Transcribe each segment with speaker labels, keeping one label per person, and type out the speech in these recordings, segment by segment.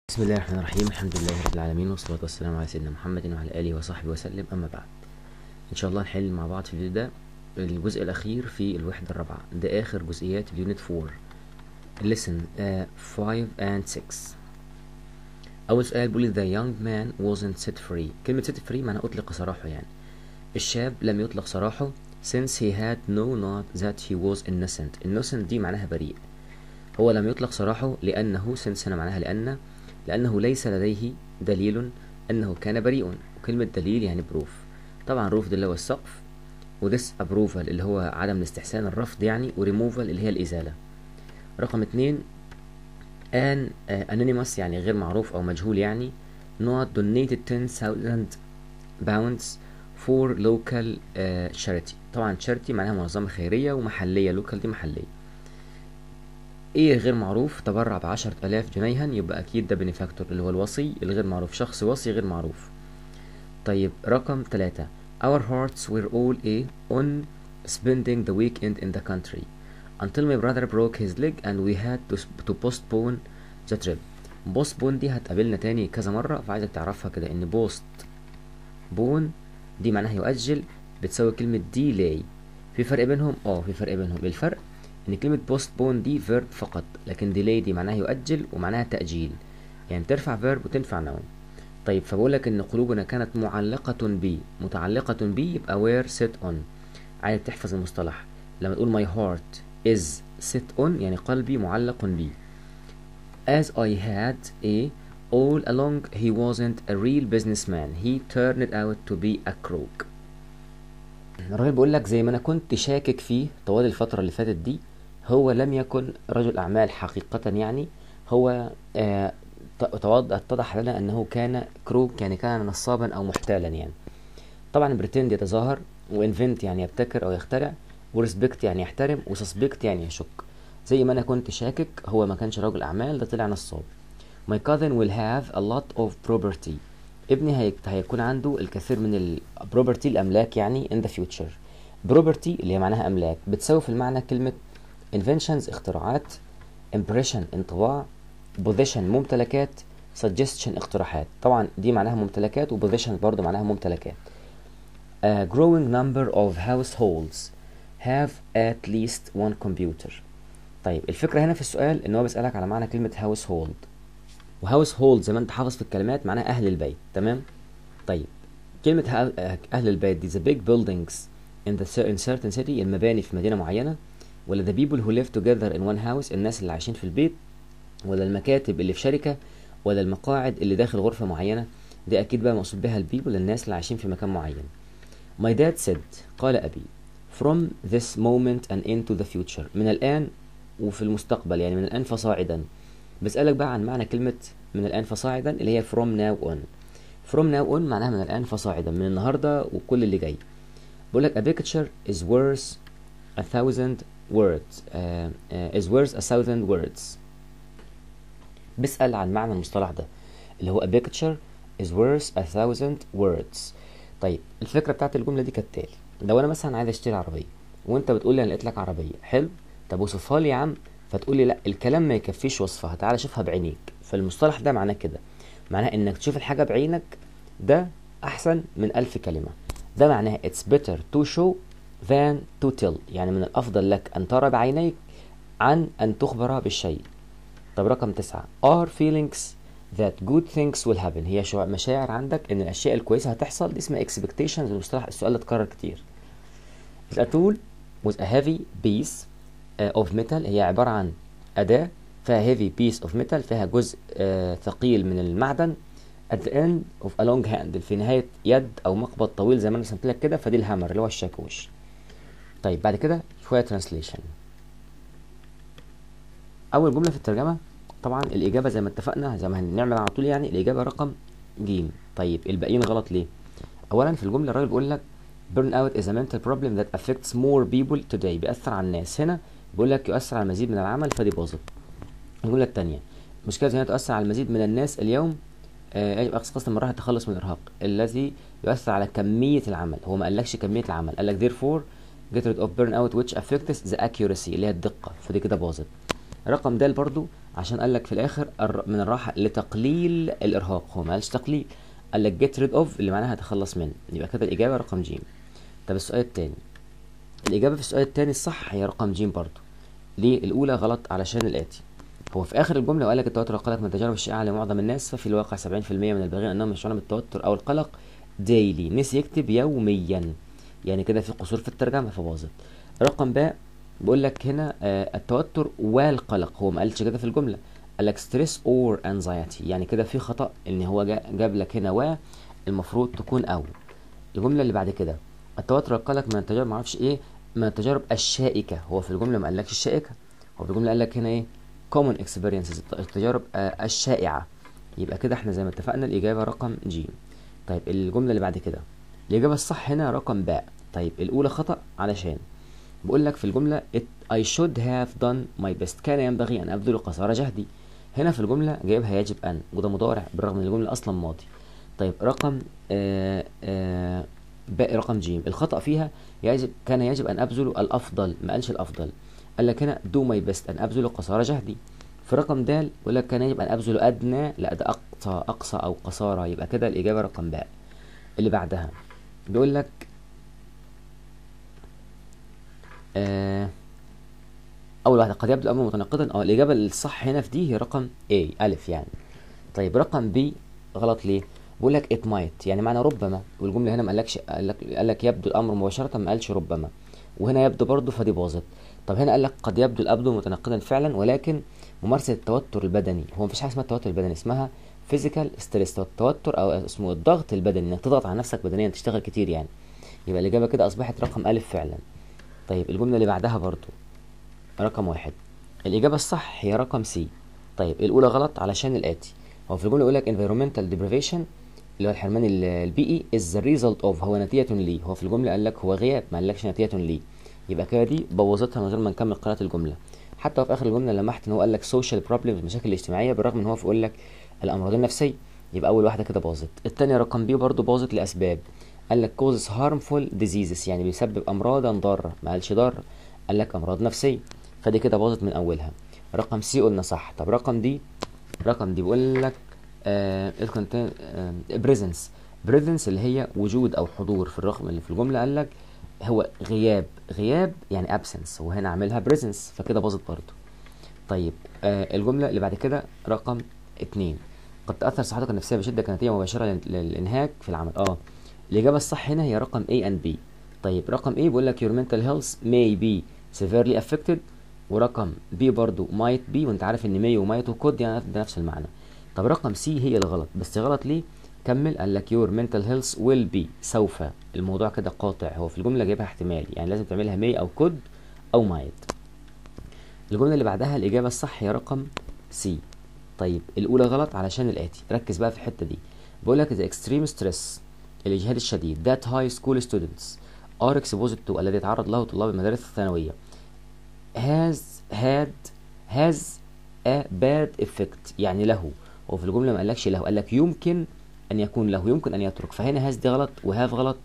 Speaker 1: بسم الله الرحمن الرحيم الحمد لله رب العالمين والصلاة والسلام على سيدنا محمد وعلى آله وصحبه وسلم أما بعد إن شاء الله نحل مع بعض في الفيديو ده الجزء الأخير في الوحدة الرابعة ده آخر جزئيات اليونت 4 listen uh, 5 and 6 أول سؤال بيقول the young man wasn't set free كلمة set free معناها أطلق سراحه يعني الشاب لم يطلق سراحه since he had no knowledge that he was innocent innocent دي معناها بريء هو لم يطلق سراحه لأنه since هنا معناها لأن لأنه ليس لديه دليل أنه كان بريء وكلمة دليل يعني بروف طبعا روف ده اللي هو السقف وديس ابروفال اللي هو عدم الاستحسان الرفض يعني وريموفال اللي هي الإزالة رقم اتنين ان انونيموس يعني غير معروف أو مجهول يعني not donated 10,000 pounds for local uh, charity طبعا charity معناها منظمة خيرية ومحلية local دي محلية ايه غير معروف تبرع بعشرة آلاف جنيها يبقى أكيد ده بنفاكتور اللي هو الوصي الغير معروف شخص وصي غير معروف طيب رقم ثلاثة Our hearts were all a on spending the weekend in the country until my brother broke his leg and we had to, to postpone the trip postpone دي هتقابلنا تاني كذا مرة فعايزك تعرفها كده إن بوست بون دي معناها يؤجل بتساوي كلمة delay في فرق بينهم؟ اه في فرق بينهم الفرق ان كلمة postpone دي verb فقط لكن delay دي معناها يؤجل ومعناها تأجيل يعني ترفع verb وتنفع noun طيب فبقول لك ان قلوبنا كانت معلقة ب متعلقة ب يبقى were set on عايز تحفظ المصطلح لما تقول my heart is set on يعني قلبي معلق بي as I had a all along he wasn't a real businessman he turned out to be a crook الراجل بيقول لك زي ما انا كنت شاكك فيه طوال الفترة اللي فاتت دي هو لم يكن رجل أعمال حقيقة يعني هو آه اتضح لنا أنه كان كروك يعني كان نصابا أو محتالا يعني طبعا بريتند يتظاهر وانفنت يعني يبتكر أو يخترع وريسبكت يعني يحترم وسسبكت يعني يشك زي ما أنا كنت شاكك هو ما كانش رجل أعمال ده طلع نصاب My cousin will have a lot of property ابني هيكون عنده الكثير من البروبرتي الأملاك يعني in the future property اللي هي معناها أملاك بتساوي في المعنى كلمة inventions اختراعات impression انطباع position ممتلكات suggestion اقتراحات طبعا دي معناها ممتلكات و position برضو معناها ممتلكات A growing number of households have at least one computer طيب الفكرة هنا في السؤال ان هو بيسألك على معنى كلمة household وهاوس زي ما انت حافظ في الكلمات معناها اهل البيت تمام طيب كلمة اهل البيت دي the big buildings in the in certain city المباني في مدينة معينة ولا the people who live together in one house الناس اللي عايشين في البيت ولا المكاتب اللي في شركة ولا المقاعد اللي داخل غرفة معينة دي أكيد بقى مقصود بها البيبل الناس اللي عايشين في مكان معين My dad said قال أبي from this moment and into the future من الآن وفي المستقبل يعني من الآن فصاعدا بسألك بقى عن معنى كلمة من الآن فصاعدا اللي هي from now on from now on معناها من الآن فصاعدا من النهاردة وكل اللي جاي بقول لك a picture is worth a thousand words uh, uh, is worth a thousand words بسأل عن معنى المصطلح ده اللي هو a picture is worth a thousand words طيب الفكرة بتاعت الجملة دي كالتالي لو أنا مثلا عايز أشتري عربية وأنت بتقول لي أنا لقيت لك عربية حلو طب وصفها لي يا عم فتقول لي لا الكلام ما يكفيش وصفها تعالى شوفها بعينيك فالمصطلح ده معناه كده معناه انك تشوف الحاجة بعينك ده احسن من الف كلمة ده معناه it's better to show than to tell يعني من الافضل لك ان ترى بعينيك عن ان تخبر بالشيء طب رقم تسعة are feelings that good things will happen هي مشاعر عندك ان الاشياء الكويسة هتحصل دي اسمها expectations المصطلح السؤال ده اتكرر كتير a tool with a heavy piece of metal هي عبارة عن أداة فيها heavy piece of metal فيها جزء آه ثقيل من المعدن at the end of a long handle في نهاية يد أو مقبض طويل زي ما أنا رسمت لك كده فدي الهامر اللي هو الشاكوش طيب بعد كده شوية translation أول جملة في الترجمة طبعا الإجابة زي ما اتفقنا زي ما هنعمل على طول يعني الإجابة رقم ج طيب الباقيين غلط ليه؟ أولا في الجملة الراجل بيقول لك burn out is a mental problem that affects more people today بيأثر على الناس هنا بيقول لك يؤثر على المزيد من العمل فدي باظت الجملة الثانية المشكلة هنا تؤثر على المزيد من الناس اليوم يجب أخذ قسط من راحة التخلص من الإرهاق الذي يؤثر على كمية العمل هو ما قالكش كمية العمل قال لك therefore get rid of burn out which affects the accuracy اللي هي الدقة فدي كده باظت رقم د برضو عشان قال لك في الاخر الر- من الراحه لتقليل الارهاق هو ما قالش تقليل قال لك get rid of اللي معناها تخلص منه يبقى كده الاجابه رقم ج طب السؤال التاني الاجابه في السؤال التاني الصح هي رقم ج برضه ليه الاولى غلط علشان الاتي هو في اخر الجمله وقال لك التوتر والقلق من تجارب الشائعه لمعظم الناس ففي الواقع 70% من البالغين انهم يشعرون بالتوتر او القلق ديلي نسي يكتب يوميا يعني كده في قصور في الترجمه فباظت رقم باء بيقول لك هنا آه التوتر والقلق هو ما قالش كده في الجمله قال لك ستريس اور انزايتي يعني كده في خطا ان هو جا- جاب لك هنا و المفروض تكون او الجمله اللي بعد كده التوتر والقلق من التجارب معرفش ايه من التجارب الشائكه هو في الجمله ما قالكش الشائكه هو في الجمله قال لك هنا ايه common experiences الت- التجارب آه الشائعه يبقى كده احنا زي ما اتفقنا الاجابه رقم ج طيب الجمله اللي بعد كده الاجابه الصح هنا رقم باء طيب الاولى خطا علشان بقول لك في الجمله it, I should have done my best كان ينبغي ان ابذل قصارى جهدي هنا في الجمله جايبها يجب ان وده مضارع بالرغم ان الجمله اصلا ماضي طيب رقم آه آه باقي رقم ج الخطا فيها يجب كان يجب ان ابذل الافضل ما قالش الافضل قال لك هنا do my best ان ابذل قصارى جهدي في رقم د بيقول لك كان يجب ان ابذل ادنى لا ده اقصى اقصى او قصارى يبقى كده الاجابه رقم باء اللي بعدها بيقول لك آه اول واحده قد يبدو الامر متناقضا اه الاجابه الصح هنا في دي هي رقم A الف يعني طيب رقم B غلط ليه بيقول لك it might يعني معنى ربما والجمله هنا ما قالكش قال لك قال لك يبدو الامر مباشره ما قالش ربما وهنا يبدو برضه فدي باظت طب هنا قال لك قد يبدو الامر متناقضا فعلا ولكن ممارسه التوتر البدني هو مفيش حاجه اسمها التوتر البدني اسمها فيزيكال ستريس التوتر او اسمه الضغط البدني انك تضغط على نفسك بدنيا تشتغل كتير يعني يبقى الاجابه كده اصبحت رقم الف فعلا طيب الجمله اللي بعدها برضه رقم واحد الإجابة الصح هي رقم سي طيب الأولى غلط علشان الآتي هو في الجملة يقول لك environmental deprivation اللي هو الحرمان ال- البيئي is the result of هو نتيجة ليه هو في الجملة قال لك هو غياب ما قالكش نتيجة ليه يبقى كده دي بوظتها من غير ما نكمل قراءة الجملة حتى في آخر الجملة لمحت إن هو قال لك social problems مشاكل اجتماعية بالرغم إن هو بيقول لك الأمراض النفسية يبقى أول واحدة كده باظت التانية رقم بي برضه باظت لأسباب قال لك causes harmful diseases يعني بيسبب أمراضا ضارة ما قالش ضارة قال لك أمراض نفسية فدي كده باظت من اولها رقم سي قلنا صح طب رقم دي رقم دي بيقول لك بريزنس بريزنس اللي هي وجود او حضور في الرقم اللي في الجمله قال لك هو غياب غياب يعني ابسنس وهنا عاملها بريزنس فكده باظت برضه طيب آه الجمله اللي بعد كده رقم اتنين قد تاثر صحتك النفسيه بشده كنتيجه مباشره لل- للانهاك في العمل اه الاجابه الصح هنا هي رقم A and B طيب رقم A بيقول لك your mental health may be severely affected ورقم B برضو might be وانت عارف ان may و might و could يعني ده نفس المعنى طب رقم C هي الغلط بس غلط ليه كمل قال لك your mental health will be سوف الموضوع كده قاطع هو في الجمله جايبها احتمال يعني لازم تعملها may او could او might الجمله اللي بعدها الاجابه الصح هي رقم C طيب الاولى غلط علشان الاتي ركز بقى في الحته دي بقول لك the extreme stress الاجهاد الشديد that high school students are exposed to الذي يتعرض له طلاب المدارس الثانويه has had has a bad effect يعني له هو في الجمله ما قالكش له قال لك يمكن ان يكون له يمكن ان يترك فهنا has دي غلط وهاف غلط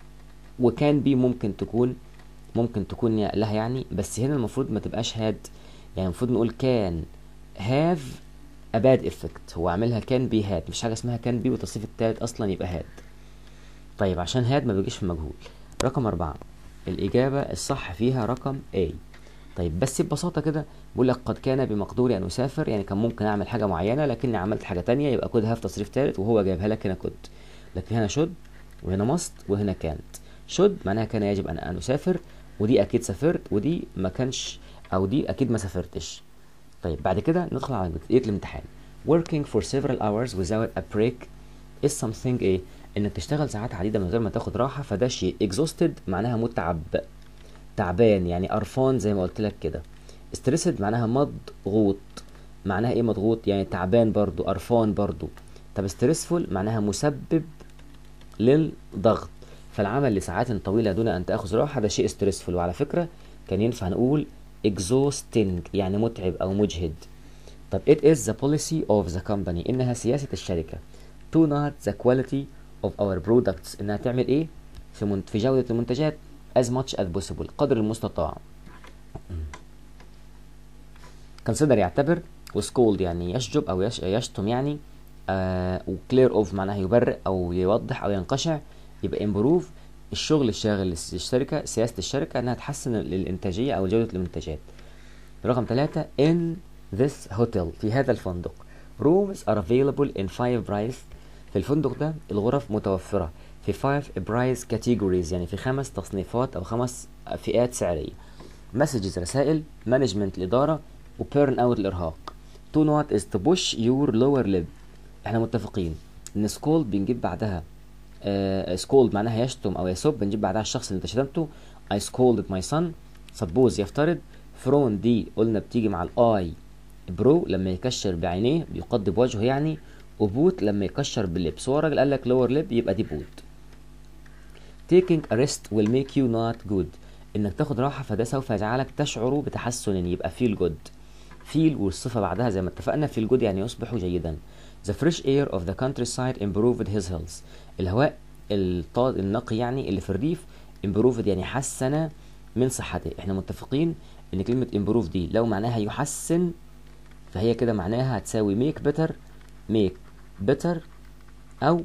Speaker 1: وكان بي ممكن تكون ممكن تكون يا- لها يعني بس هنا المفروض ما تبقاش هاد يعني المفروض نقول كان have a bad effect هو عاملها كان بي هاد مش حاجه اسمها كان بي والتصريف التالت اصلا يبقى هاد طيب عشان هاد ما بيجيش في مجهول رقم أربعة الإجابة الصح فيها رقم A طيب بس ببساطة كده بقول لك قد كان بمقدوري أن أسافر يعني كان ممكن أعمل حاجة معينة لكني عملت حاجة تانية يبقى كود هاف تصريف تالت وهو جايبها لك هنا كود لكن هنا شود وهنا ماست وهنا كانت شود معناها كان يجب أن أن أسافر ودي أكيد سافرت ودي ما كانش أو دي أكيد ما سافرتش طيب بعد كده ندخل على جزئية الامتحان working for several hours without a break is something ايه انك تشتغل ساعات عديدة من غير ما تاخد راحة فده شيء exhausted معناها متعب تعبان يعني قرفان زي ما قلت لك كده stressed معناها مضغوط معناها ايه مضغوط يعني تعبان برضو قرفان برضو طب stressful معناها مسبب للضغط فالعمل لساعات طويلة دون أن تأخذ راحة ده شيء stressful وعلى فكرة كان ينفع نقول exhausting يعني متعب أو مجهد طب it is the policy of the company إنها سياسة الشركة to not the quality of our products إنها تعمل إيه في, من... في جودة المنتجات as much as possible قدر المستطاع consider يعتبر وسكولد يعني يشجب او يش يشتم يعني آه وكلير اوف معناها يبرئ او يوضح او ينقشع يبقى امبروف الشغل الشاغل للشركه سياسه الشركه انها تحسن الانتاجيه او جوده المنتجات رقم ثلاثة in this hotel في هذا الفندق rooms are available in five price في الفندق ده الغرف متوفرة في five price categories يعني في خمس تصنيفات أو خمس فئات سعرية messages رسائل management الإدارة و burn out الإرهاق to not is to push your lower lip احنا متفقين ان scold بنجيب بعدها uh, scold معناها يشتم أو يسب بنجيب بعدها الشخص اللي انت شتمته I scolded my son suppose يفترض فرون دي قلنا بتيجي مع الاي برو لما يكشر بعينيه بيقضي بوجهه يعني وبوت لما يكشر باللبس هو الراجل قال لك لور ليب يبقى دي بوت taking a rest will make you not good انك تاخد راحه فده سوف يجعلك تشعر بتحسن يبقى feel good feel والصفه بعدها زي ما اتفقنا feel good يعني يصبح جيدا the fresh air of the countryside improved his health الهواء النقي يعني اللي في الريف improved يعني حسن من صحته احنا متفقين ان كلمة improve دي لو معناها يحسن فهي كده معناها هتساوي make better make better او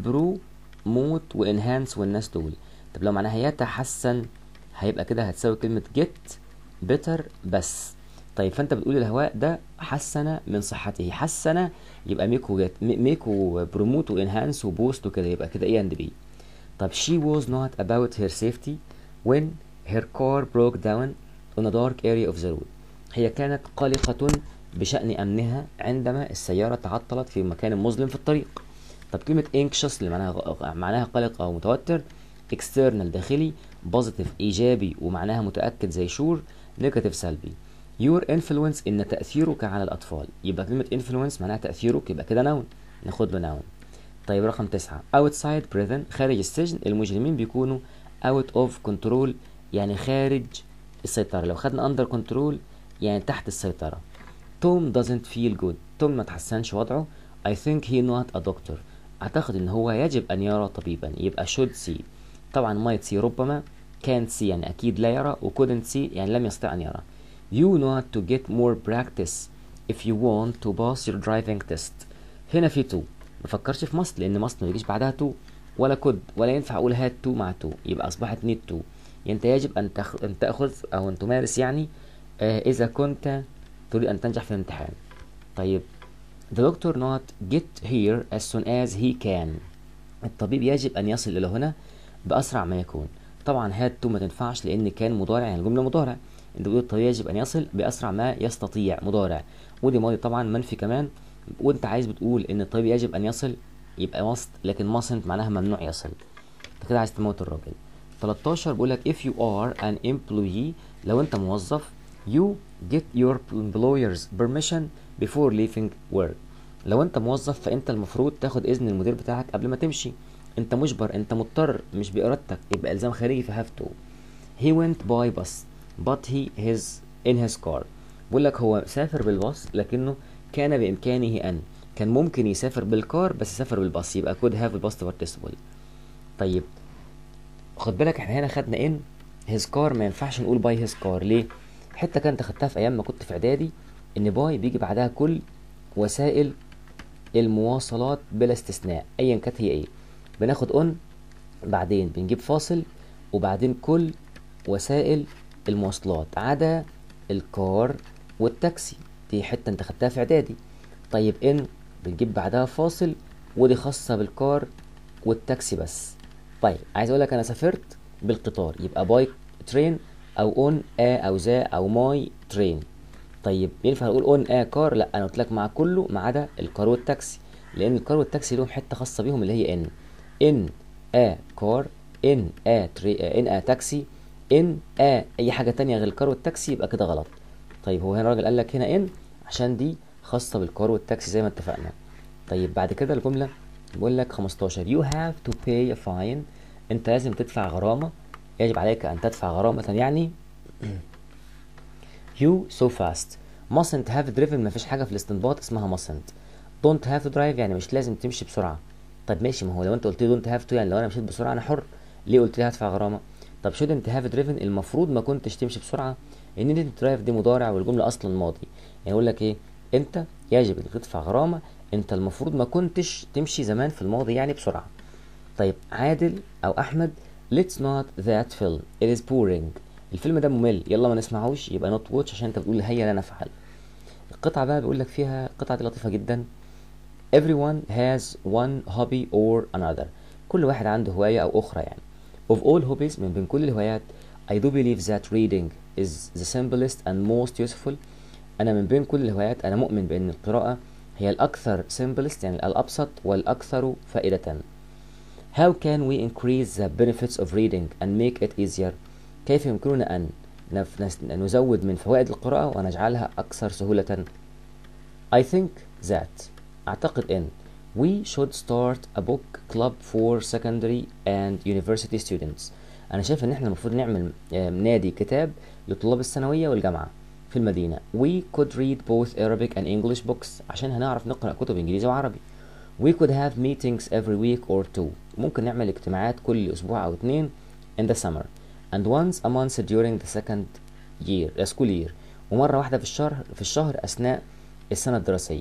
Speaker 1: promote وانهانس والناس دول طب لو معناها يتحسن هيبقى كده هتساوي كلمة get better بس طيب فانت بتقول الهواء ده حسن من صحته حسن يبقى ميك وجت ميك وبروموت وانهانس وبوست وكده يبقى كده ايه اند بي طب she was not about her safety when her car broke down on a dark area of the road هي كانت قلقة بشأن أمنها عندما السيارة تعطلت في مكان مظلم في الطريق طب كلمة anxious اللي معناها معناها قلق أو متوتر external داخلي positive إيجابي ومعناها متأكد زي sure negative سلبي your influence إن تأثيرك على الأطفال يبقى كلمة influence معناها تأثيرك يبقى كده noun ناخد له noun طيب رقم تسعة outside prison خارج السجن المجرمين بيكونوا out of control يعني خارج السيطرة لو خدنا اندر كنترول يعني تحت السيطرة توم doesn't feel good توم ما تحسنش وضعه I think he not a doctor أعتقد إن هو يجب أن يرى طبيبا يبقى should see طبعا might see ربما can't see يعني أكيد لا يرى و couldn't see يعني لم يستطع أن يرى you not to get more practice if you want to pass your driving test هنا في to ما فكرش في must لأن must ما يجيش بعدها to ولا could ولا ينفع أقول had to مع to يبقى أصبحت need to انت يجب ان تاخذ ان تاخذ او ان تمارس يعني آه اذا كنت تريد ان تنجح في الامتحان طيب the doctor not get here as soon as he can الطبيب يجب ان يصل الى هنا باسرع ما يكون طبعا هاد تو ما تنفعش لان كان مضارع يعني الجمله مضارع انت بتقول الطبيب يجب ان يصل باسرع ما يستطيع مضارع ودي ماضي طبعا منفي كمان وانت عايز بتقول ان الطبيب يجب ان يصل يبقى must لكن mustn't معناها ممنوع يصل انت كده عايز تموت الراجل 13 بيقول لك if you are an employee لو انت موظف you get your employer's permission before leaving work لو انت موظف فانت المفروض تاخد اذن المدير بتاعك قبل ما تمشي انت مجبر انت مضطر مش بارادتك يبقى الزام خارجي في have to he went by bus but he is in his car بيقول لك هو سافر بالباص لكنه كان بامكانه ان كان ممكن يسافر بالكار بس سافر بالباص يبقى could have الباص participle طيب خد بالك احنا هنا خدنا ان هيز كار ما ينفعش نقول باي هيز كار ليه حته كانت خدتها في ايام ما كنت في اعدادي ان باي بيجي بعدها كل وسائل المواصلات بلا استثناء ايا كانت هي ايه بناخد اون بعدين بنجيب فاصل وبعدين كل وسائل المواصلات عدا الكار والتاكسي دي حته انت خدتها في اعدادي طيب ان بنجيب بعدها فاصل ودي خاصه بالكار والتاكسي بس طيب عايز اقول لك انا سافرت بالقطار يبقى باي ترين او اون ا او ذا او ماي ترين طيب ينفع اقول اون ا كار لا انا قلت لك مع كله ما عدا الكار والتاكسي لان الكار والتاكسي لهم حته خاصه بيهم اللي هي ان ان ا كار ان ا تري ان ا تاكسي ان ا اي حاجه تانية غير الكار والتاكسي يبقى كده غلط طيب هو هنا الراجل قال لك هنا ان عشان دي خاصه بالكار والتاكسي زي ما اتفقنا طيب بعد كده الجمله بيقول لك 15 you have to pay a fine انت لازم تدفع غرامة يجب عليك ان تدفع غرامة يعني you so fast mustn't have driven مفيش حاجة في الاستنباط اسمها mustn't don't have to drive يعني مش لازم تمشي بسرعة طب ماشي ما هو لو انت قلت لي don't have to يعني لو انا مشيت بسرعة انا حر ليه قلت لي هدفع غرامة طب shouldn't have driven المفروض ما كنتش تمشي بسرعة ان didn't drive دي مضارع والجملة اصلا ماضي يعني يقول لك ايه انت يجب انك تدفع غرامة انت المفروض ما كنتش تمشي زمان في الماضي يعني بسرعة طيب عادل او احمد let's not that film it is boring الفيلم ده ممل يلا ما نسمعوش يبقى not watch عشان انت بتقول هيا لا نفعل القطعة بقى بيقول لك فيها القطعة دي لطيفة جدا everyone has one hobby or another كل واحد عنده هواية أو أخرى يعني of all hobbies من بين كل الهوايات I do believe that reading is the simplest and most useful أنا من بين كل الهوايات أنا مؤمن بأن القراءة هي الأكثر simplest يعني الأبسط والأكثر فائدة How can we increase the benefits of reading and make it easier كيف يمكننا أن نف- نس- نزود من فوائد القراءة ونجعلها أكثر سهولة I think that أعتقد أن we should start a book club for secondary and university students أنا شايف إن إحنا المفروض نعمل آه، نادي كتاب لطلاب الثانوية والجامعة في المدينة we could read both Arabic and English books عشان هنعرف نقرأ كتب إنجليزي وعربي we could have meetings every week or two ممكن نعمل اجتماعات كل أسبوع أو اتنين in the summer and once a month during the second year uh, school year ومرة واحدة في الشهر في الشهر أثناء السنة الدراسية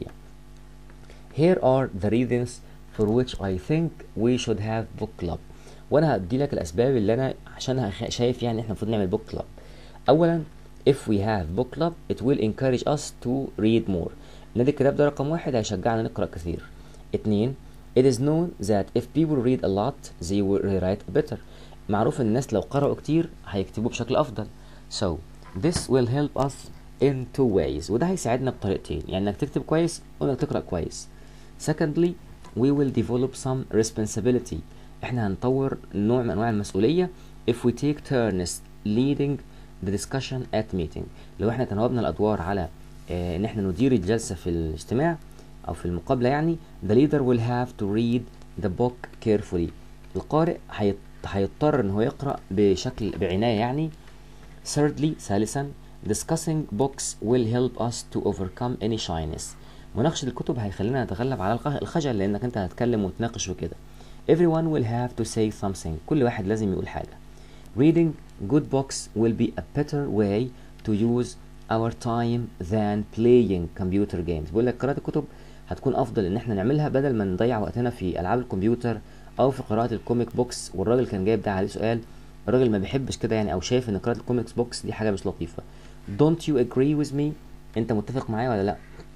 Speaker 1: Here are the reasons for which I think we should have book club وانا هدي لك الاسباب اللي انا عشانها خ- شايف يعني احنا المفروض نعمل book club اولا if we have book club it will encourage us to read more نادي الكتاب ده رقم واحد هيشجعنا نقرا كثير اتنين it is known that if people read a lot they will write better معروف ان الناس لو قرأوا كتير هيكتبوا بشكل افضل so this will help us in two ways وده هيساعدنا بطريقتين يعني انك تكتب كويس وانك تقرأ كويس secondly we will develop some responsibility احنا هنطور نوع من انواع المسؤولية if we take turns leading the discussion at meeting لو احنا تناوبنا الادوار على آه ان احنا ندير الجلسة في الاجتماع او في المقابلة يعني the leader will have to read the book carefully القارئ هيت- هيضطر ان هو يقرأ بشكل بعناية يعني thirdly ثالثا discussing books will help us to overcome any shyness مناقشة الكتب هيخلينا نتغلب على الخ- الخجل لانك انت هتتكلم وتناقش وكده everyone will have to say something كل واحد لازم يقول حاجة reading good books will be a better way to use our time than playing computer games بيقول لك قراءة الكتب هتكون افضل ان احنا نعملها بدل ما نضيع وقتنا في العاب الكمبيوتر او في قراءة الكوميك بوكس والراجل كان جايب ده عليه سؤال الراجل ما بيحبش كده يعني او شايف ان قراءة الكوميكس بوكس دي حاجة مش لطيفة don't you agree with me انت متفق معايا ولا لا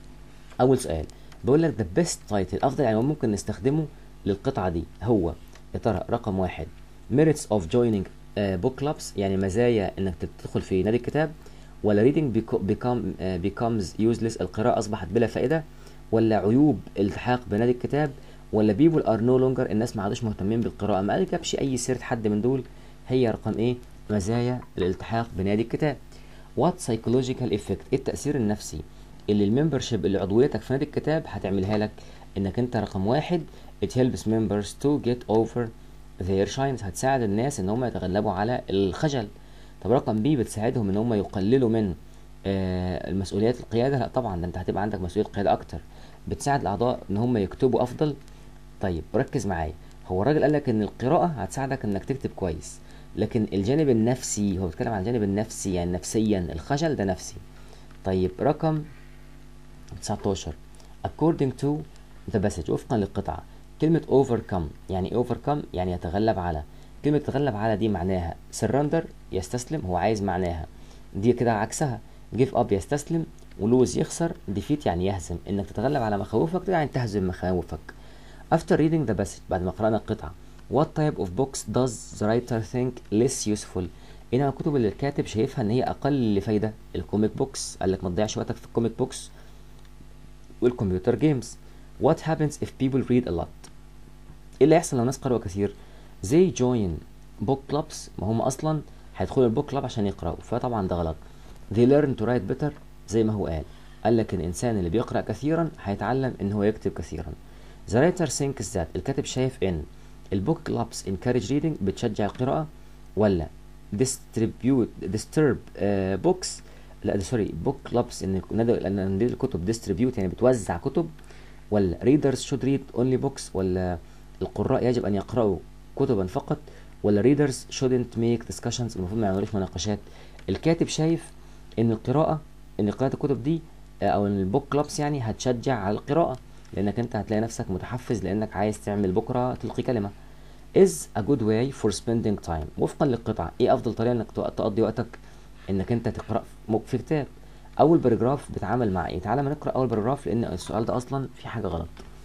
Speaker 1: اول سؤال بيقول لك the best title افضل عنوان ممكن نستخدمه للقطعة دي هو يا ترى رقم واحد merits of joining uh, book clubs يعني مزايا انك تدخل في نادي الكتاب ولا reading beco- become, uh, becomes useless القراءة اصبحت بلا فائدة ولا عيوب الالتحاق بنادي الكتاب ولا people are no longer الناس ما عادوش مهتمين بالقراءة ما جابش اي سيرة حد من دول هي رقم ايه مزايا الالتحاق بنادي الكتاب what psychological effect ايه التأثير النفسي اللي الممبرشيب اللي عضويتك في نادي الكتاب هتعملها لك انك انت رقم واحد it helps members to get over their shyness هتساعد الناس ان هم يتغلبوا على الخجل طب رقم بي بتساعدهم ان هم يقللوا من آه المسؤوليات القيادة لا طبعا ده انت هتبقى عندك مسؤولية قيادة اكتر بتساعد الاعضاء ان هم يكتبوا افضل طيب ركز معايا هو الراجل قال لك ان القراءة هتساعدك انك تكتب كويس لكن الجانب النفسي هو بيتكلم عن الجانب النفسي يعني نفسيا الخجل ده نفسي طيب رقم 19 according to the passage وفقا للقطعة كلمة overcome يعني إيه overcome يعني يتغلب على كلمة يتغلب على دي معناها surrender يستسلم هو عايز معناها دي كده عكسها give up يستسلم ولوز يخسر defeat يعني يهزم انك تتغلب على مخاوفك ده يعني تهزم مخاوفك after reading the passage بعد ما قرأنا القطعة what type of books does the writer think less useful ايه نوع الكتب اللي الكاتب شايفها ان هي اقل فايدة الكوميك بوكس قال لك ما تضيعش وقتك في الكوميك بوكس والكمبيوتر جيمز what happens if people read a lot ايه اللي هيحصل لو ناس قرأوا كثير they join book clubs ما هم اصلا هيدخلوا البوك كلاب عشان يقرأوا فطبعا ده غلط they learn to write better زي ما هو قال قال لك الانسان اللي بيقرأ كثيرا هيتعلم ان هو يكتب كثيرا the writer thinks that الكاتب شايف ان البوك كلابس encourage reading بتشجع القراءة ولا distribute disturb uh, books لا ده سوري بوك كلابس ان نادي لان نادي الكتب ديستريبيوت يعني بتوزع كتب ولا readers should read only books ولا القراء يجب ان يقرأوا كتبا فقط ولا readers shouldn't make discussions المفروض ما يعملوش مناقشات الكاتب شايف ان القراءة ان قراءة الكتب دي او البوك كلابس يعني هتشجع على القراءه لانك انت هتلاقي نفسك متحفز لانك عايز تعمل بكره تلقي كلمه is a good way for spending time وفقا للقطعه ايه افضل طريقه انك تقضي وقتك انك انت تقرا في كتاب اول باراجراف بيتعامل مع ايه تعالى ما نقرا اول باراجراف لان السؤال ده اصلا في حاجه غلط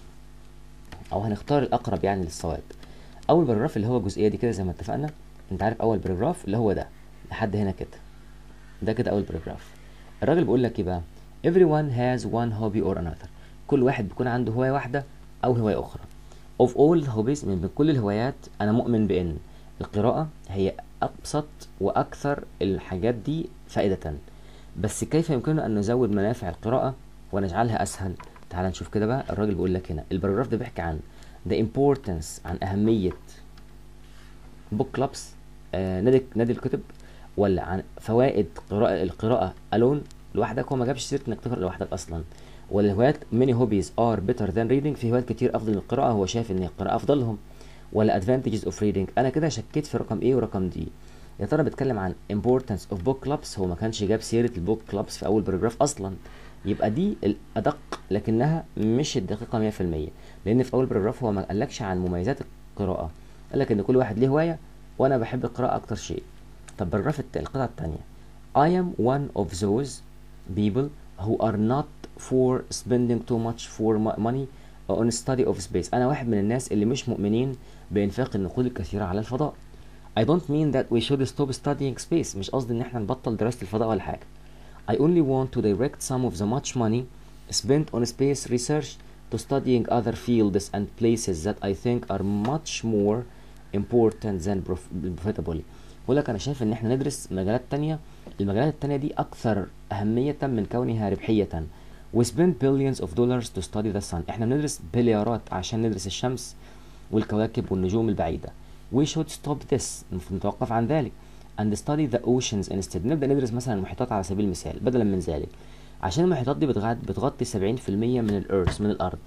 Speaker 1: او هنختار الاقرب يعني للصواب اول باراجراف اللي هو الجزئيه دي كده زي ما اتفقنا انت عارف اول باراجراف اللي هو ده لحد هنا كده ده كده اول باراجراف الراجل بيقول لك ايه بقى everyone has one hobby or another كل واحد بيكون عنده هوايه واحده او هوايه اخرى of all hobbies من كل الهوايات انا مؤمن بان القراءه هي ابسط واكثر الحاجات دي فائده بس كيف يمكننا ان نزود منافع القراءه ونجعلها اسهل تعال نشوف كده بقى الراجل بيقول لك هنا الباراجراف ده بيحكي عن the importance عن اهميه بوك كلابس آه نادي نادي الكتب ولا عن فوائد قراءة القراءة ألون لوحدك هو ما جابش سيرة إنك تقرأ لوحدك أصلا ولا الهوايات many hobbies are better than reading في هوايات كتير أفضل من القراءة هو شايف إن القراءة أفضلهم ولا advantages of reading أنا كده شكيت في رقم A ورقم D يا ترى بيتكلم عن importance of book clubs هو ما كانش جاب سيرة البوك كلابس في أول باراجراف أصلا يبقى دي الأدق لكنها مش الدقيقة 100% لأن في أول باراجراف هو ما قالكش عن مميزات القراءة قال لك إن كل واحد ليه هواية وأنا بحب القراءة أكتر شيء طب باراجراف القطعة التانية I am one of those people who are not for spending too much for money on study of space أنا واحد من الناس اللي مش مؤمنين بإنفاق النقود الكثيرة على الفضاء I don't mean that we should stop studying space مش قصدي إن احنا نبطل دراسة الفضاء ولا حاجة I only want to direct some of the much money spent on space research to studying other fields and places that I think are much more important than profitable بقول لك انا شايف ان احنا ندرس مجالات تانية المجالات التانية دي اكثر اهمية من كونها ربحية we spend billions of dollars to study the sun احنا بندرس بليارات عشان ندرس الشمس والكواكب والنجوم البعيدة we should stop this نتوقف عن ذلك and study the oceans instead نبدأ ندرس مثلا المحيطات على سبيل المثال بدلا من ذلك عشان المحيطات دي بتغطي 70% من الارث من الارض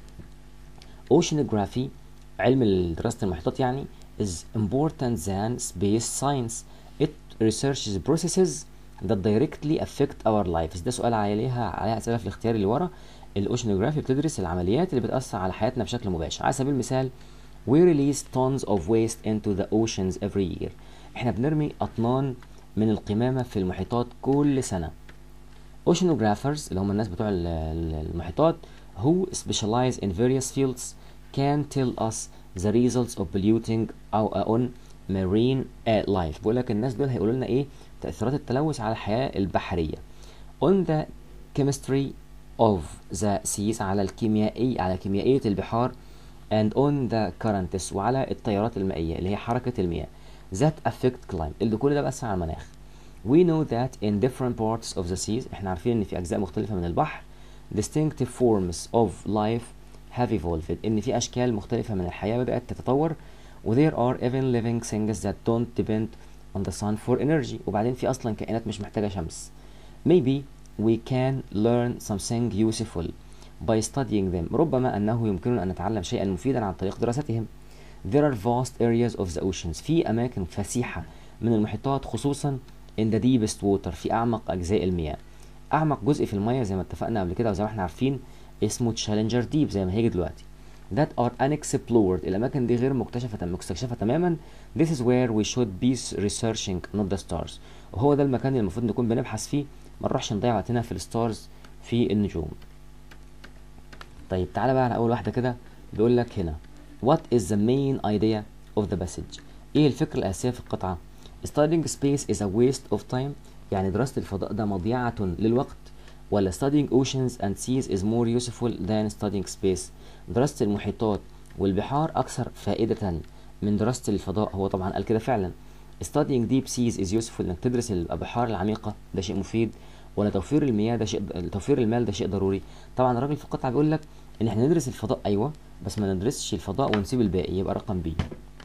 Speaker 1: oceanography علم دراسة المحيطات يعني is important than space science. It researches processes that directly affect our lives. ده سؤال عليها عليها اسئله في الاختيار اللي ورا الاوشنوجرافي بتدرس العمليات اللي بتاثر على حياتنا بشكل مباشر على سبيل المثال we release tons of waste into the oceans every year احنا بنرمي اطنان من القمامه في المحيطات كل سنه oceanographers اللي هم الناس بتوع المحيطات who specialize in various fields can tell us the results of polluting أو on marine life بقول لك الناس دول هيقولوا لنا ايه تأثيرات التلوث على الحياة البحرية on the chemistry of the seas على الكيميائي على كيميائية البحار and on the currents وعلى التيارات المائية اللي هي حركة المياه that affect climate اللي كل ده بأثر على المناخ we know that in different parts of the seas احنا عارفين ان في اجزاء مختلفة من البحر distinctive forms of life have evolved ان في اشكال مختلفة من الحياة بدأت تتطور و there are even living things that don't depend on the sun for energy وبعدين في اصلا كائنات مش محتاجة شمس maybe we can learn something useful by studying them ربما انه يمكننا ان نتعلم شيئا مفيدا عن طريق دراستهم there are vast areas of the oceans في اماكن فسيحة من المحيطات خصوصا in the deepest water في اعمق اجزاء المياه اعمق جزء في المياه زي ما اتفقنا قبل كده وزي ما احنا عارفين اسمه تشالنجر ديب زي ما هيجي دلوقتي that are unexplored الأماكن دي غير مكتشفة مستكشفة تماما this is where we should be researching not the stars وهو ده المكان اللي المفروض نكون بنبحث فيه ما نروحش نضيع وقتنا في الستارز في النجوم طيب تعالى بقى على أول واحدة كده بيقول لك هنا what is the main idea of the passage ايه الفكرة الأساسية في القطعة studying space is a waste of time يعني دراسة الفضاء ده مضيعة للوقت ولا studying oceans and seas is more useful than studying space دراسة المحيطات والبحار أكثر فائدة من دراسة الفضاء هو طبعا قال كده فعلا studying deep seas is useful انك تدرس البحار العميقة ده شيء مفيد ولا توفير المياه ده شيء توفير المال ده شيء ضروري طبعا الراجل في القطعة بيقول لك ان احنا ندرس الفضاء ايوه بس ما ندرسش الفضاء ونسيب الباقي يبقى رقم بي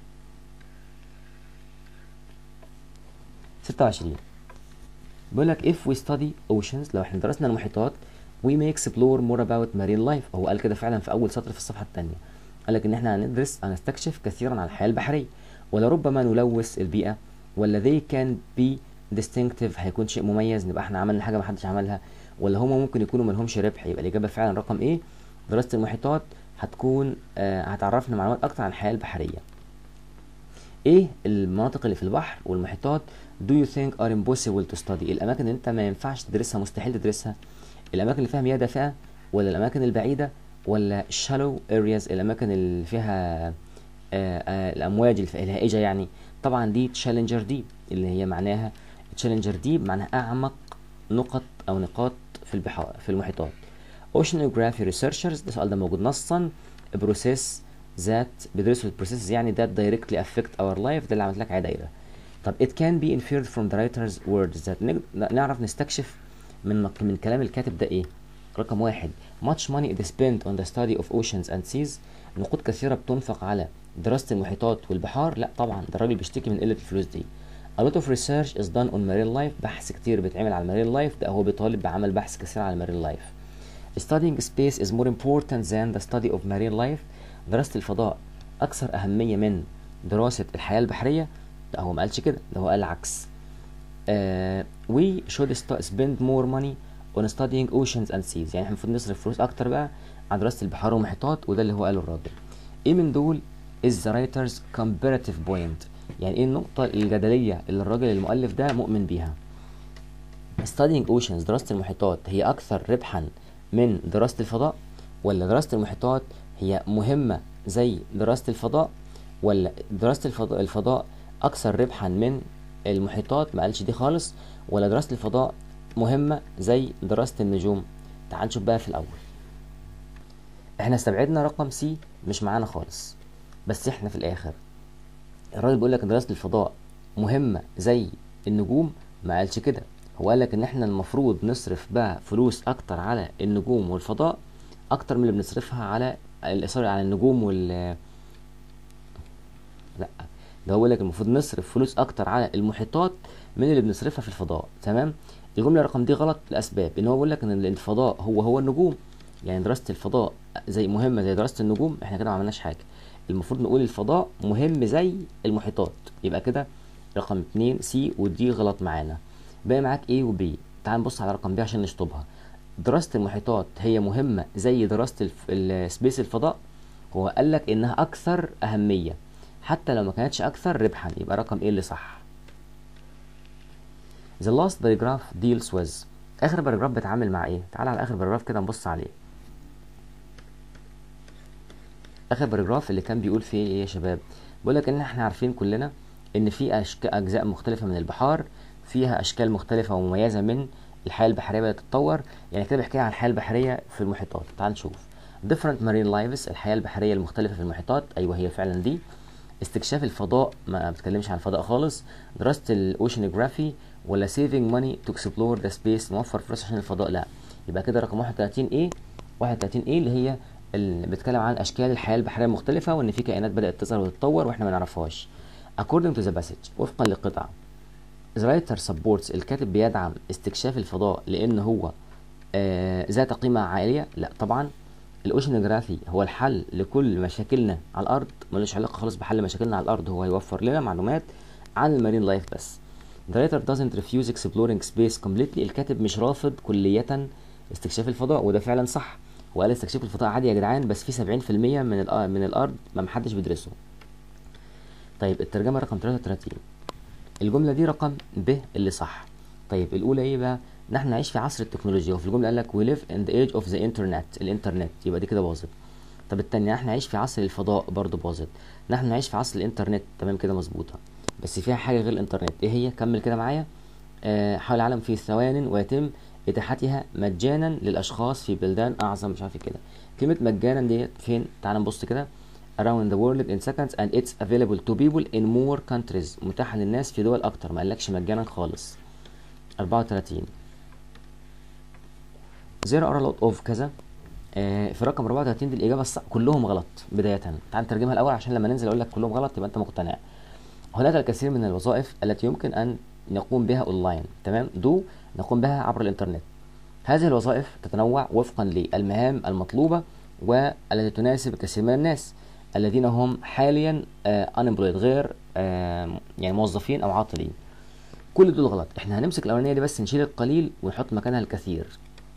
Speaker 1: 26 بيقول لك if we study oceans لو احنا درسنا المحيطات we may explore more about marine life هو قال كده فعلا في اول سطر في الصفحه الثانيه قال لك ان احنا هندرس هنستكشف كثيرا عن الحياه البحريه ولربما نلوث البيئه ولا they can be distinctive هيكون شيء مميز نبقى احنا عملنا حاجه ما حدش عملها ولا هما ممكن يكونوا ملهمش ربح يبقى الاجابه فعلا رقم ايه دراسه المحيطات هتكون آه هتعرفنا معلومات اكتر عن الحياه البحريه ايه المناطق اللي في البحر والمحيطات do you think are impossible to study الاماكن اللي انت ما ينفعش تدرسها مستحيل تدرسها الاماكن اللي فيها مياه دافئه ولا الاماكن البعيده ولا shallow areas الاماكن اللي فيها آه آه الامواج اللي فيها الهائجه يعني طبعا دي تشالنجر ديب اللي هي معناها تشالنجر ديب معناها اعمق نقط او نقاط في البحار في المحيطات oceanography researchers ده سؤال ده موجود نصا بروسيس ذات بيدرسوا البروسيس يعني that directly affect our life ده اللي عملت لك عليه دايره طب it can be inferred from the writer's words that نعرف نستكشف من من كلام الكاتب ده ايه رقم واحد much money is spent on the study of oceans and seas نقود كثيرة بتنفق على دراسة المحيطات والبحار لا طبعا ده الراجل بيشتكي من قلة الفلوس دي A lot of research is done on marine life بحث كتير بيتعمل على المارين لايف ده هو بيطالب بعمل بحث كثير على المارين لايف Studying space is more important than the study of marine life دراسة الفضاء أكثر أهمية من دراسة الحياة البحرية لا هو ما قالش كده ده هو قال العكس uh, we should spend more money on studying oceans and seas يعني احنا المفروض نصرف فلوس أكتر بقى على دراسة البحار والمحيطات وده اللي هو قاله الراجل ايه من دول is the writer's comparative point يعني ايه النقطة الجدلية اللي الراجل المؤلف ده مؤمن بيها studying oceans دراسة المحيطات هي أكثر ربحا من دراسة الفضاء ولا دراسة المحيطات هي مهمة زي دراسة الفضاء ولا دراسة الفضاء, الفضاء أكثر ربحا من المحيطات ما قالش دي خالص ولا دراسة الفضاء مهمة زي دراسة النجوم تعال نشوف بقى في الأول احنا استبعدنا رقم سي مش معانا خالص بس احنا في الآخر الراجل بيقول لك دراسة الفضاء مهمة زي النجوم ما قالش كده هو قال لك ان احنا المفروض نصرف بقى فلوس اكتر على النجوم والفضاء اكتر من اللي بنصرفها على سوري على النجوم وال لا ده هو بيقول لك المفروض نصرف فلوس اكتر على المحيطات من اللي بنصرفها في الفضاء تمام الجمله رقم دي غلط لاسباب ان هو بيقول لك ان الفضاء هو هو النجوم يعني دراسه الفضاء زي مهمه زي دراسه النجوم احنا كده ما عملناش حاجه المفروض نقول الفضاء مهم زي المحيطات يبقى كده رقم اتنين سي ودي غلط معانا باقي معاك A و B تعال نبص على رقم B عشان نشطبها دراسة المحيطات هي مهمة زي دراسة السبيس الفضاء هو قال لك انها اكثر اهمية حتى لو ما كانتش اكثر ربحا يبقى رقم A اللي صح The last paragraph deals with اخر باراجراف بيتعامل مع ايه تعال على اخر باراجراف كده نبص عليه اخر باراجراف اللي كان بيقول فيه ايه يا شباب بيقول لك ان احنا عارفين كلنا ان في أشك... اجزاء مختلفة من البحار فيها اشكال مختلفه ومميزه من الحياه البحريه بدات تتطور يعني كده بيحكي عن الحياه البحريه في المحيطات تعال نشوف different marine lives الحياه البحريه المختلفه في المحيطات ايوه هي فعلا دي استكشاف الفضاء ما بتكلمش عن الفضاء خالص دراسه الاوشنوجرافي ولا saving money to explore the space موفر فلوس عشان الفضاء لا يبقى كده رقم 31 ايه 31 ايه اللي هي اللي بتتكلم عن اشكال الحياه البحريه المختلفه وان في كائنات بدات تظهر وتتطور واحنا ما نعرفهاش according to the passage وفقا للقطعه The writer supports الكاتب بيدعم استكشاف الفضاء لأن هو آه ذات قيمة عالية لا طبعا الأوشنوجرافي هو الحل لكل مشاكلنا على الأرض ملوش علاقة خالص بحل مشاكلنا على الأرض هو هيوفر لنا معلومات عن المارين لايف بس The writer doesn't refuse exploring space completely الكاتب مش رافض كلية استكشاف الفضاء وده فعلا صح وقال استكشاف الفضاء عادي يا جدعان بس في 70% من من الأرض ما محدش بيدرسه طيب الترجمة رقم 33 الجملة دي رقم ب اللي صح طيب الأولى إيه بقى؟ نحن نعيش في عصر التكنولوجيا وفي الجملة قال لك we live in the age of the internet الإنترنت يبقى دي كده باظت طب التانية نحن نعيش في عصر الفضاء برضه باظت نحن نعيش في عصر الإنترنت تمام كده مظبوطة بس فيها حاجة غير الإنترنت إيه هي؟ كمل كده معايا آه حول العالم في ثوان ويتم إتاحتها مجانا للأشخاص في بلدان أعظم مش عارف كده كلمة مجانا دي فين؟ تعال نبص كده around the world in seconds and it's available to people in more countries متاحة للناس في دول أكتر ما قالكش مجانا خالص 34 there are a lot of كذا آه في رقم 34 دي الإجابة الصح كلهم غلط بداية تعال نترجمها الأول عشان لما ننزل أقول لك كلهم غلط يبقى أنت مقتنع هناك الكثير من الوظائف التي يمكن أن نقوم بها أونلاين تمام دو نقوم بها عبر الإنترنت هذه الوظائف تتنوع وفقا للمهام المطلوبة والتي تناسب الكثير من الناس الذين هم حاليا unemployed غير آه يعني موظفين او عاطلين كل دول غلط احنا هنمسك الاولانيه دي بس نشيل القليل ونحط مكانها الكثير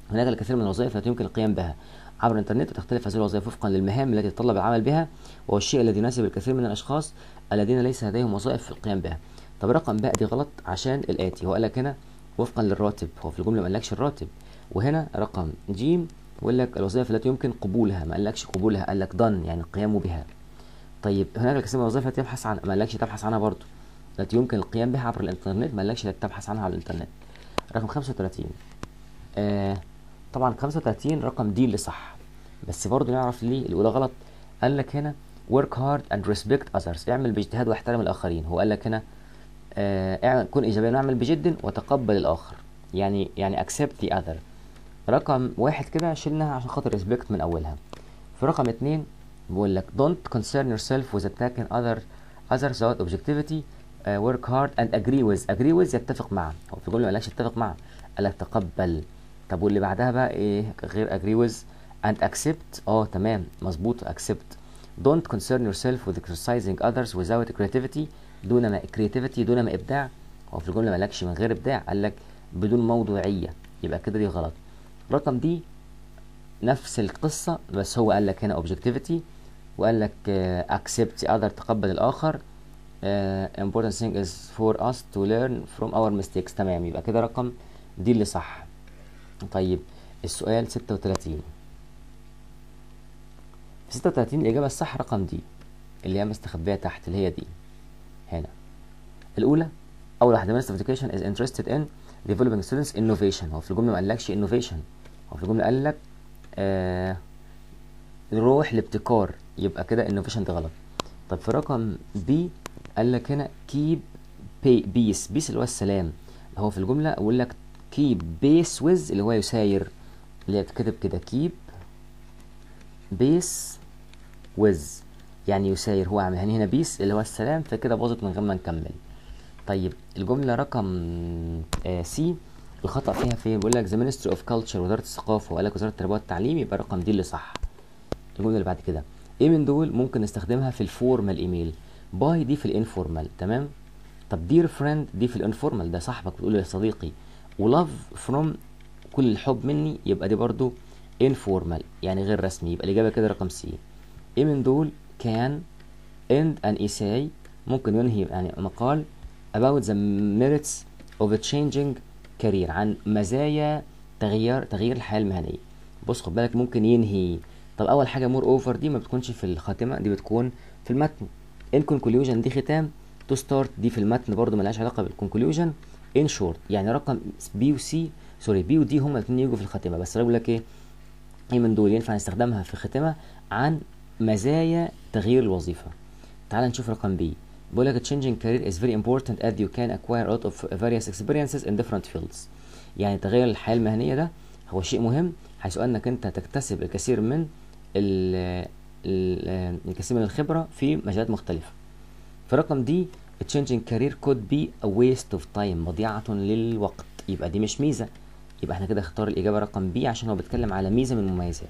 Speaker 1: هناك الكثير من الوظائف التي يمكن القيام بها عبر الانترنت وتختلف هذه الوظائف وفقا للمهام التي يتطلب العمل بها وهو الشيء الذي يناسب الكثير من الاشخاص الذين ليس لديهم وظائف في القيام بها طب رقم باء دي غلط عشان الاتي هو قال لك هنا وفقا للراتب هو في الجمله ما قالكش الراتب وهنا رقم جيم بيقول لك الوظائف التي يمكن قبولها ما قالكش قبولها قال لك دن يعني القيام بها طيب هناك الكثير من الوظائف التي تبحث عن ما قالكش تبحث عنها برضه التي يمكن القيام بها عبر الانترنت ما قالكش تبحث عنها على الانترنت رقم 35 آه طبعا 35 رقم دي اللي صح بس برضه نعرف ليه الاولى غلط قال لك هنا work hard and respect others اعمل باجتهاد واحترم الاخرين هو قال لك هنا آه اعمل كن ايجابيا واعمل بجد وتقبل الاخر يعني يعني accept the other رقم واحد كده شلناها عشان خاطر respect من اولها في رقم اتنين بيقول لك don't concern yourself with attacking other others without objectivity uh, work hard and agree with agree with يتفق مع هو في جمله ما قالكش اتفق مع قال لك تقبل طب واللي بعدها بقى ايه غير agree with and accept اه تمام مظبوط accept don't concern yourself with criticizing others without creativity دون ما creativity دون ما ابداع هو في الجمله ما قالكش من غير ابداع قال لك بدون موضوعيه يبقى كده دي غلط رقم دي نفس القصه بس هو قال لك هنا objectivity وقال لك uh, accept the other تقبل الاخر uh, important thing is for us to learn from our mistakes تمام يبقى كده رقم دي اللي صح طيب السؤال 36 في 36 الإجابة الصح رقم دي اللي هي مستخبية تحت اللي هي دي هنا الأولى أول واحدة Minister of Education is interested in developing students innovation هو في الجملة ما قالكش innovation هو في الجملة قال لك آه روح الابتكار يبقى كده innovation ده غلط طب في رقم بي قال لك هنا keep peace peace اللي هو السلام هو في الجملة أقول لك keep pace with اللي هو يساير اللي هتكتب كده keep pace with يعني يساير هو عامل هنا بيس اللي هو السلام فكده باظت من غير ما نكمل طيب الجملة رقم آه سي الخطأ فيها فين بيقول لك the ministry of culture وزارة الثقافة وقال لك وزارة التربية والتعليم يبقى رقم دي اللي صح الجملة اللي بعد كده ايه من دول ممكن نستخدمها في الفورمال ايميل باي دي في الانفورمال تمام طب دير فريند دي في الانفورمال ده صاحبك بتقول له يا صديقي ولاف فروم كل الحب مني يبقى دي برضو informal يعني غير رسمي يبقى الإجابة كده رقم سي إيه من دول كان end an essay ممكن ينهي يعني مقال about the merits of a changing career عن مزايا تغيير تغيير الحياة المهنية بص خد بالك ممكن ينهي طب أول حاجة مور أوفر دي ما بتكونش في الخاتمة دي بتكون في المتن in conclusion دي ختام to start دي في المتن برضو ملهاش علاقة بالconclusion in short يعني رقم بي وسي سوري بي ودي هما الاثنين يجوا في الخاتمة بس بيقول لك ايه ايه من دول ينفع نستخدمها في الختمة عن مزايا تغيير الوظيفة تعال نشوف رقم بي بيقول لك changing career is very important as you can acquire a lot of various experiences in different fields يعني تغيير الحياة المهنية ده هو شيء مهم حيث انك انت تكتسب الكثير من ال الكثير من الخبرة في مجالات مختلفة في رقم دي changing career could be a waste of time مضيعة للوقت يبقى دي مش ميزة يبقى احنا كده اختار الإجابة رقم بي عشان هو بيتكلم على ميزة من المميزات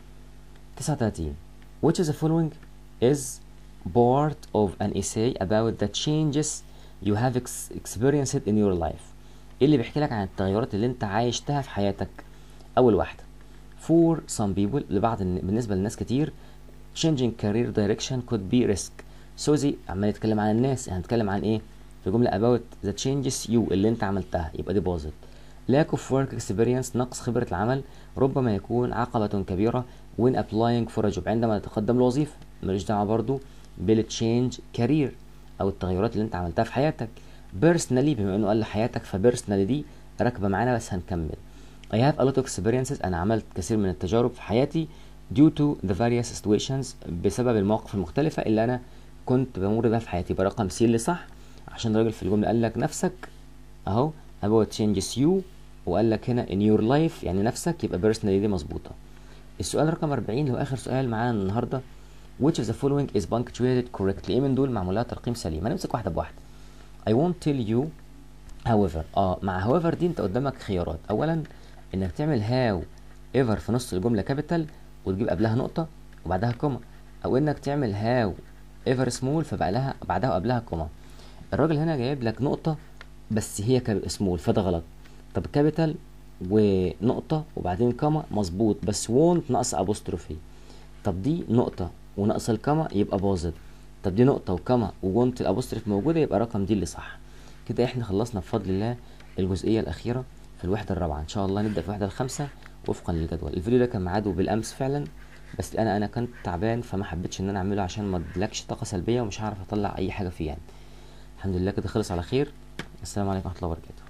Speaker 1: 39 which of the following is part of an essay about the changes you have ex experienced in your life ايه اللي بيحكي لك عن التغيرات اللي انت عايشتها في حياتك اول واحدة for some people لبعض بالنسبة لناس كتير changing career direction could be risk سوزي عمال يتكلم عن الناس يعني هنتكلم عن ايه في جملة about the changes you اللي انت عملتها يبقى دي باظت lack of work experience نقص خبرة العمل ربما يكون عقبة كبيرة when applying for a job عندما تتقدم لوظيفة ملوش دعوة برضو بالتشينج كارير أو التغيرات اللي أنت عملتها في حياتك personally بما إنه قال حياتك فبيرسونالي دي راكبة معانا بس هنكمل I have a lot of experiences أنا عملت كثير من التجارب في حياتي due to the various situations بسبب المواقف المختلفة اللي أنا كنت بمر بيها في حياتي يبقى رقم سي اللي صح عشان الراجل في الجملة قال لك نفسك أهو about changes you وقال لك هنا in your life يعني نفسك يبقى personally دي مظبوطة السؤال رقم 40 اللي هو آخر سؤال معانا النهاردة which of the following is punctuated correctly ايه من دول معمولها ترقيم سليم هنمسك واحدة بواحدة I won't tell you however اه مع however دي انت قدامك خيارات اولا انك تعمل how ever في نص الجملة كابيتال وتجيب قبلها نقطة وبعدها كوما او انك تعمل how ever small فبقى لها بعدها وقبلها كوما الراجل هنا جايب لك نقطة بس هي سمول فده غلط طب كابيتال ونقطة وبعدين كما مظبوط بس وونت ناقص ابوستروفي طب دي نقطة وناقص الكما يبقى باظت طب دي نقطة وكما وونت الابوستروف موجودة يبقى رقم دي اللي صح كده احنا خلصنا بفضل الله الجزئية الأخيرة في الوحدة الرابعة إن شاء الله نبدأ في الوحدة الخامسة وفقا للجدول الفيديو ده كان ميعاده بالأمس فعلا بس أنا أنا كنت تعبان فما حبيتش إن أنا أعمله عشان ما ادلكش طاقة سلبية ومش هعرف أطلع أي حاجة فيه يعني الحمد لله كده خلص على خير السلام عليكم ورحمة الله وبركاته